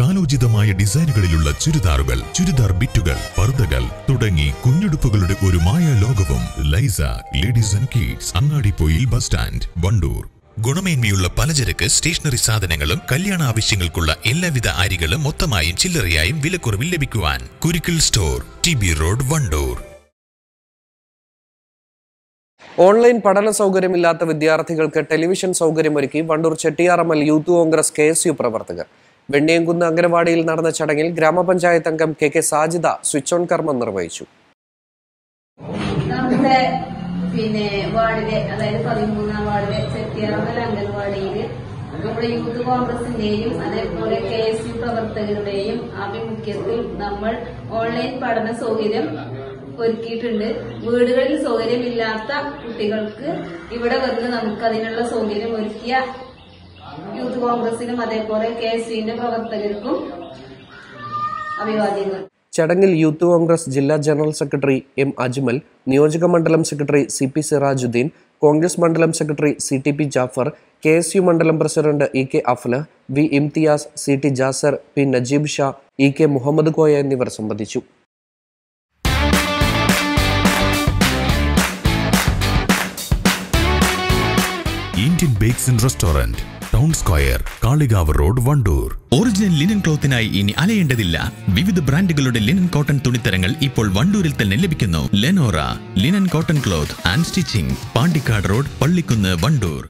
കാലോചിതമായ ഡിസൈനുകളിലുള്ള ചുരിദാറുകൾ ചുരിദാർ ബിറ്റുകൾ പർദ്ദകൾ തുടങ്ങി കുഞ്ഞുടുപ്പുകളുടെ ഒരു മായ ലോകവും ലൈസ ladies and kids Angadipoyil bus stand Wandoor ഗുണമേന്മയുള്ള പലചരക്ക് സ്റ്റേഷനറി സാധനങ്ങളും കല്യാണ ആവശ്യങ്ങൾക്കുള്ള എല്ലാവിധ അരികളും മൊത്തമായും ചില്ലറയായും വിലക്കുറവിൽ ലഭിക്കുവാൻ Kurukkal store T B road Wandoor online പഠന സൗകര്യമില്ലാത്ത വിദ്യാർത്ഥികൾക്ക് ടെലിവിഷൻ സൗകര്യമൊരുക്കി Wandoor Chettiyarammal Youth Congress K S U പ്രവർത്തകർ വെണ്ണിയംകുന്ന് അംഗനവാടിയിൽ നടന്ന ചടങ്ങിൽ ഗ്രാമപഞ്ചായത്ത് അംഗം K K Sajida switch on കർമ്മം നിർവഹിച്ചു നമ്മുടെ പിന്നെ വാർഡിലെ അതായത് പതിമൂന്നാം വാർഡിലെ ചെട്ടിയാറമ്മൽ അംഗൻവാടിയില് നമ്മുടെ യൂത്ത് കോൺഗ്രസിന്റെയും അതേപോലെ കെ എസ് യു പ്രവർത്തകരുടെയും ആഭിമുഖ്യത്തിൽ നമ്മൾ ഓൺലൈൻ പഠന സൗകര്യം ഒരുക്കിയിട്ടുണ്ട് വീടുകളിൽ സൗകര്യമില്ലാത്ത കുട്ടികൾക്ക് ഇവിടെ വന്ന് നമുക്ക് അതിനുള്ള സൗകര്യം ഒരുക്കിയ യൂത്ത് കോൺഗ്രസിനും അതേപോലെ കെ എസ് യുവിന്റെ പ്രവർത്തകർക്കും അഭിവാദ്യങ്ങൾ ചടങ്ങിൽ യൂത്ത് കോൺഗ്രസ് ജില്ലാ ജനറൽ സെക്രട്ടറി എം അജ്മൽ നിയോജക മണ്ഡലം secretary C P Sirajuddeen Congress മണ്ഡലം secretary C T P Jafar K S U മണ്ഡലം president E K Aflah V Imthiyas C T Jasar P Najeeb Shah E K Muhammad Koya എന്നിവർ സംബന്ധിച്ചു Indian bakes and restaurant town square Kalikavu road Wandoor original linen ക്ലോത്തിനായി ഇനി അലയേണ്ടതില്ല വിവിധ ബ്രാൻഡുകളുടെ ലിനൻ കോട്ടൺ തുണിത്തരങ്ങൾ ഇപ്പോൾ വണ്ടൂരിൽ തന്നെ ലഭിക്കുന്നു Lenora linen cotton cloth and stitching Pandikkad road Pallikkunnu Wandoor